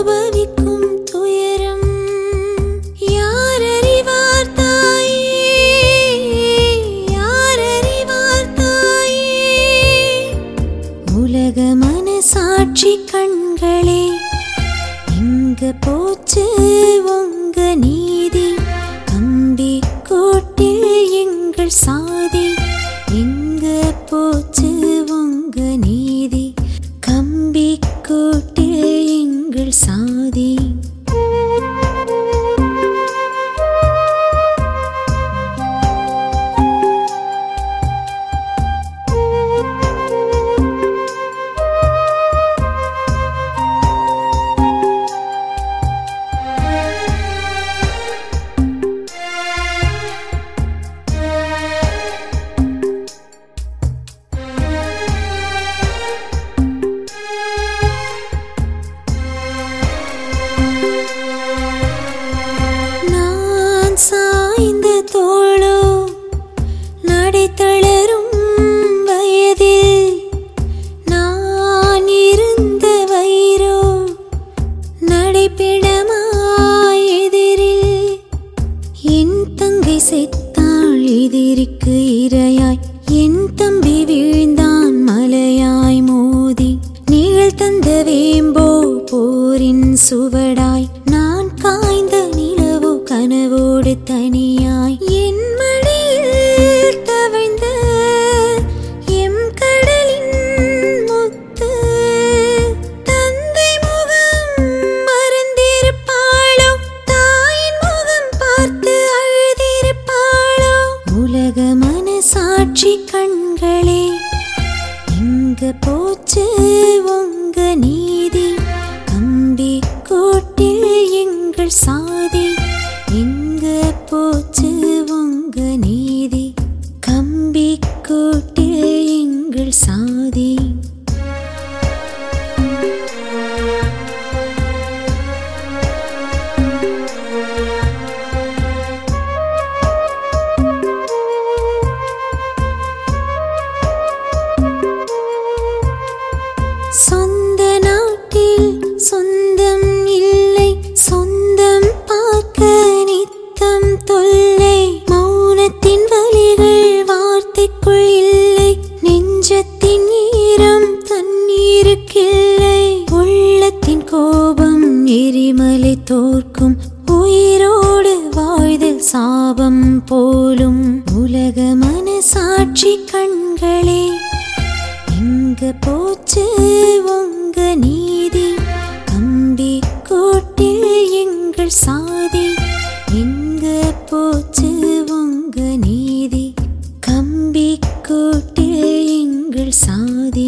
அனுபவிக்கும் துயரம் யார் அறிவார் தாயே யார் அறிவார் தாயே உலக மனசாட்சி கண்களே எங்க போச்சு உங்க நீதி கம்பி கோட்டில் எங்கள் சாதி எங்க போச்சு உங்க நீதி கம்பி கோட்டில் எங்கள் சாதி நான் சாய்ந்த தோளோ நடை தளரும் வயதில் நான் இருந்த வயிறோ நடைப்பிடமாய் எதிரில் என் தங்கை செத்தாள் எதிரிக்கு இரையாய் என் தம்பி வீழ்ந்தான் மலையாய் மோதி நிழல் தந்த வேம்போ போரின் சுவடாய் நான் காய்ந்த நிலவோ கனவோடு தனியாய் என் மடியில் தவழ்ந்த எம் கடலின் முத்து தந்தை முகம் மறந்திருப்பாளோ தாயின் முகம் பார்த்து அழுதிருப்பாளோ உலக மனசாட்சி கண்களே எங்க போச்சு உங்க நீதி கம்பி கோட்டில் எங்கள் சாதி எங்க போச்சு உங்க நீதி கம்பி கோட்டில் எங்கள் சாதி சொந்த நாட்டில் சொந்தம் இல்லை சொந்தம் பார்க்க நித்தம் தொல்லை மௌனத்தின் வலிகள் வார்த்தைக்குள் இல்லை நெஞ்சத்தின் ஈரம் தண்ணீருக்கில்லை உள்ளத்தின் கோபம் எரிமலை தோற்கும் உயிரோடு வாழ்தல் சாபம் போலும் உலக மனசாட்சி கண்களே எங்க போச்சு உங்க நீதி கம்பி கோட்டில் எங்கள் சாதி எங்க போச்சு உங்க நீதி கம்பி கோட்டில் எங்கள் சாதி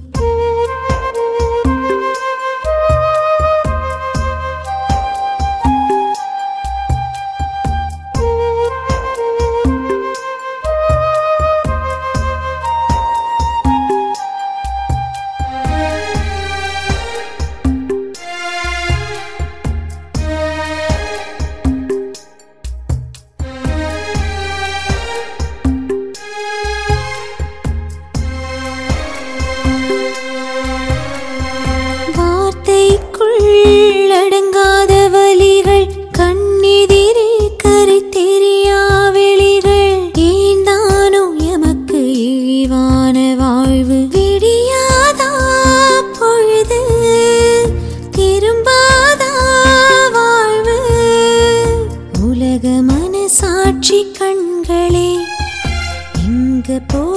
வார்த்தைக்குள் அடங்காத வலிகள் கண்ணெதிரே கரை தெரியா வெளிகள் ஏந்தானோ எமக்கு இழிவான வாழ்வு விடியாதா பொழுது திரும்பாதா வாழ்வு உலக மனசாட்சி கண்களே எங்க போ